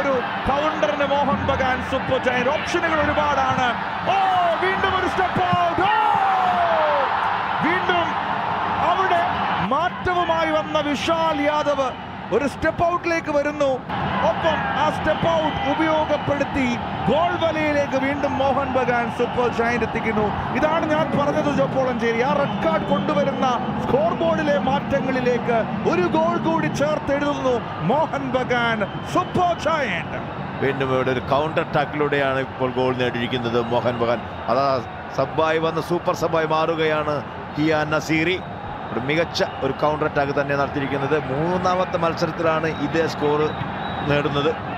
ഒരു കൗണ്ടറിന് Mohun Bagan super giant ഓപ്ഷനുകൾ ഒരുപാടാണ് ഓ വീണ്ടും ഒരു സ്റ്റെപ്പ് വീണ്ടും അവിടെ മാറ്റവുമായി വന്ന വിശാൽ യാദവ് ഒരു സ്റ്റെപ്പ് ഔട്ടിലേക്ക് വരുന്നു ഒപ്പം ആ സ്റ്റെപ്പ് ഔട്ട് ഉപയോഗപ്പെടുത്തി ഗോൾ വലയിലേക്ക് വീണ്ടും മോഹൻ ബഗാൻ സൂപ്പർ ജയന്റ് എത്തിക്കുന്നു ഇതാണ് ഞാൻ പറഞ്ഞത് ജോപ്പോളഞ്ചേരി ആ റെഡ് കാർഡ് കൊണ്ടുവരുന്ന സ്കോർ ബോർഡിലെ മാറ്റങ്ങളിലേക്ക് ഒരു ഗോൾ കൂടി ചേർത്തെഴുതുന്നു മോഹൻ ബഗാൻ സൂപ്പർ ജയന്റ് വീണ്ടും ഇവിടെ ഒരു കൗണ്ടർ അറ്റാക്കിലൂടെയാണ് ഇപ്പോൾ ഗോൾ നേടിയിരിക്കുന്നത് മോഹൻ ബഗാൻ അതാ സബ്ബായി വന്ന് സൂപ്പർ സബ്ബായി മാറുകയാണ് ഹിയാൻ നസീറി ഒരു മികച്ച ഒരു കൗണ്ടർ അറ്റാക്ക് തന്നെ നടത്തിയിരിക്കുന്നത് മൂന്നാമത്തെ മത്സരത്തിലാണ് ഇതേ സ്കോർ നേടുന്നത്